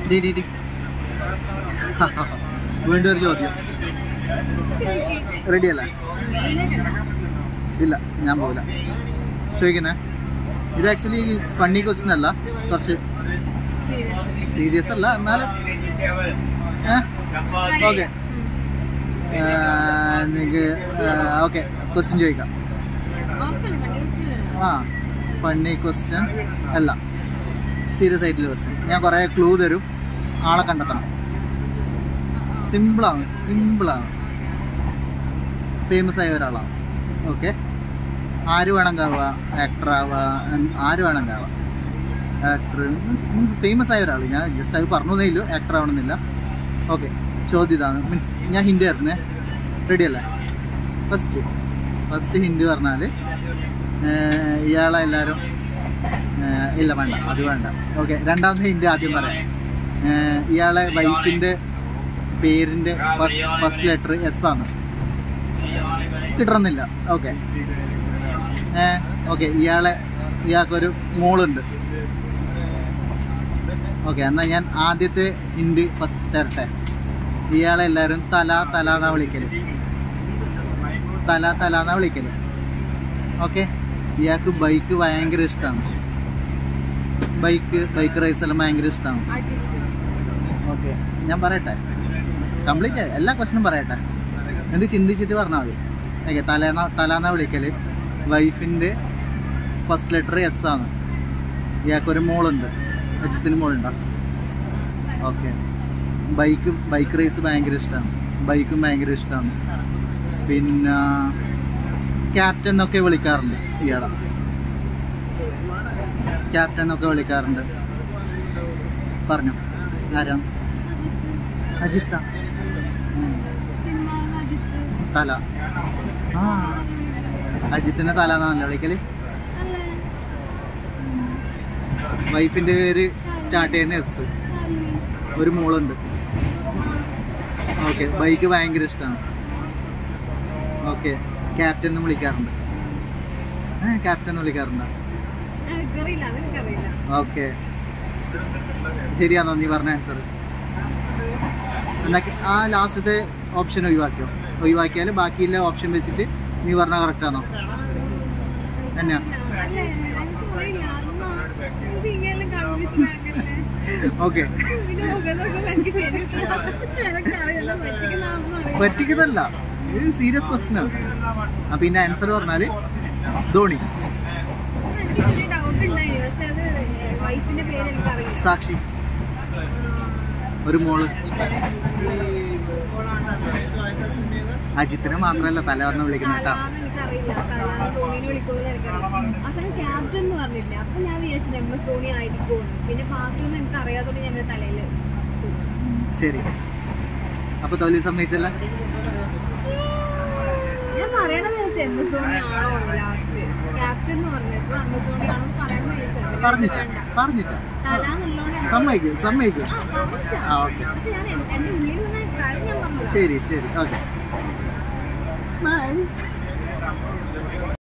D D D വീണ്ടും ഒരു ചോദ്യം റെഡി അല്ലേ ഇല്ല ഞാൻ പോകില്ല ചോദിക്കുന്നേ ഇത് ആക്ച്വലി ഫണ്ണി ക്വസ്റ്റ്യൻ അല്ല കുറച്ച് സീരിയസ് അല്ല എന്നാലും ഓക്കെ നിങ്ങൾക്ക് ഓക്കെ ക്വസ്റ്റ്യൻ ചോദിക്കാം ആ ഫണ്ണി ക്വസ്റ്റ്യൻ അല്ല സീരിയസ് ആയിട്ടുള്ള ക്വസ്റ്റ്യൻ ഞാൻ കുറേ ക്ലൂ തരും ആളെ കണ്ടെത്തണം സിമ്പിളാണ് സിമ്പിളാണ് ഫേമസ് ആയ ഒരാളാണ് ഓക്കെ ആര് വേണമെങ്കിൽ ആവുക ആക്ടർ ആവുക ഉം, ആര് വേണമെങ്കിൽ ആവുക ആക്ടർ മീൻസ് മീൻസ് ഫേമസ് ആയ ഒരാൾ ഞാൻ ജസ്റ്റ് അത് പറഞ്ഞതേ ഇല്ലു ആക്ടർ ആവണമെന്നില്ല ഓക്കെ ചോദ്യം ഇതാണ് മീൻസ് ഞാൻ ഹിന്ദി ആയിരുന്നേ റെഡി അല്ലേ ഫസ്റ്റ് ഫസ്റ്റ് ഹിന്ദി പറഞ്ഞാൽ ഇയാളെ എല്ലാവരും ഏഹ്, ഇല്ല വേണ്ട അത് വേണ്ട ഓക്കെ രണ്ടാമത്തെ ഹിന്ദി ആദ്യം പറയാം ഏഹ്, ഇയാളെ വൈഫിൻ്റെ പേരിൻ്റെ ഫസ്റ്റ് ഫസ്റ്റ് ലെറ്റർ എസ് ആണ് കിട്ടണമെന്നില്ല ഓക്കെ ഓക്കെ ഇയാളെ ഇയാൾക്കൊരു മോളുണ്ട് ഓക്കെ എന്നാൽ ഞാൻ ആദ്യത്തെ ഹിന്ദി ഫസ്റ്റ് തരട്ടെ ഇയാളെ എല്ലാവരും തല തല എന്നാ വിളിക്കല് തല തല എന്നാ വിളിക്കല് ഓക്കെ ഇയാൾക്ക് ബൈക്ക് ഭയങ്കര ഇഷ്ടമാണ് ബൈക്ക് ബൈക്ക് റേസ് എല്ലാം ഭയങ്കര ഇഷ്ടമാണ് ഓക്കെ ഞാൻ പറയട്ടെ കംപ്ലീറ്റ് എല്ലാ ക്വസ്റ്റനും പറയട്ടെ എന്നിട്ട് ചിന്തിച്ചിട്ട് പറഞ്ഞാൽ മതി ഓക്കെ തലേന്ന തലാന്ന വിളിക്കൽ വൈഫിൻ്റെ ഫസ്റ്റ് ലെറ്റർ എസ് ആണ് ഇയാൾക്കൊരു മോളുണ്ട് അജിത്തിന് മോളുണ്ടോ ഓക്കെ ബൈക്ക് ബൈക്ക് റേസ് ഭയങ്കര ഇഷ്ടമാണ് ബൈക്കും ഭയങ്കര ഇഷ്ടമാണ് പിന്നെ ക്യാപ്റ്റൻ എന്നൊക്കെ വിളിക്കാറുണ്ട് ഇയാളെ ക്യാപ്റ്റൻ എന്നൊക്കെ വിളിക്കാറുണ്ട് പറഞ്ഞു ആരാണ് അജിത്ത ഉം. തല ആ അജിത്തിന്റെ തല എന്നാണല്ലോ വിളിക്കല് വൈഫിന്റെ പേര് സ്റ്റാർട്ട് ചെയ്യുന്ന എസ് ഒരു മോളുണ്ട് ഓക്കെ ബൈക്ക് ഭയങ്കര ഇഷ്ടമാണ് ഓക്കെ ക്യാപ്റ്റൻ എന്ന് വിളിക്കാറുണ്ട് ഏ ക്യാപ്റ്റൻ എന്ന് വിളിക്കാറുണ്ടോ എനിക്കറിയില്ല അതെനിക്കറിയില്ല ഓക്കെ ശരിയാണോ നീ പറഞ്ഞ ആൻസർ എന്നാ ആ ലാസ്റ്റത്തെ ഓപ്ഷൻ ഒഴിവാക്കിയോ ഒഴിവാക്കിയാൽ ബാക്കിയുള്ള ഓപ്ഷൻ വെച്ചിട്ട് നീ പറഞ്ഞ കറക്റ്റ് ആണോ എന്നാ അല്ലേ എനിക്കറിയില്ല അമ്മ ഇത് ഇങ്ങനെ കൺഫ്യൂഷൻ ആക്കല്ലേ ഓക്കെ ഇതിന്റെ മുഖം നോക്കുമ്പോ എനിക്ക് ശരിക്കും എനിക്കറിയില്ല പറ്റിക്കുന്ന അമ്മ അറിയാം പറ്റിക്കുന്നതല്ല ഇത് സീരിയസ് ക്വസ്റ്റ്യൻ ആണ് അപ്പം ഇതിൻ്റെ ആൻസർ പറഞ്ഞാൽ ധോണി എനിക്ക് ചെറിയ ഡൗട്ട് ഉണ്ടായി പക്ഷെ അത് വൈഫിന്റെ പേര് എനിക്കറിയില്ല സാക്ഷി ഒരു മോള് അജിത്തിനെ മാത്രമല്ല തല പറഞ്ഞ വിളിക്കുന്ന കേട്ടോ തലാന്ന് എനിക്കറിയില്ല തല ധോണിനെ വിളിക്കുമെന്ന് എനിക്കറിയില്ല ആ സമയം ക്യാപ്റ്റൻ എന്ന് പറഞ്ഞില്ല അപ്പൊ ഞാൻ വിചാരിച്ചു എം എസ് ധോണി ആയിരിക്കുമെന്ന് പിന്നെ ബാക്കിയൊന്നും എനിക്ക് അറിയാത്തോണ്ട് ഞാൻ എന്റെ തലയില് ചോദിച്ചു. ഉം, ശരി അപ്പൊ തോൽവി സമ്മതിച്ചല്ല ഞാൻ പറയണമെന്ന് വെച്ചാൽ എം എസ് ധോണി ആണോ ലാസ്റ്റ് ക്യാപ്റ്റൻ എന്ന് പറഞ്ഞപ്പോ എം എസ് ധോണി ആണോ പറയണമെന്ന് ചോദിച്ചാൽ പറഞ്ഞിട്ട വേണ്ട പറഞ്ഞിട്ട തല എന്നുള്ളതുകൊണ്ട് എനിക്ക് സമ്മതിക്കും സമ്മതിക്കും ആ, പറഞ്ഞിട്ടാ. ആ, ഓക്കേ. പക്ഷെ ഞാൻ എൻ- എന്റെ ഉള്ളിൽ നിന്ന് കാര്യം ഞാൻ പറഞ്ഞു ശരി ശരി ഓക്കെ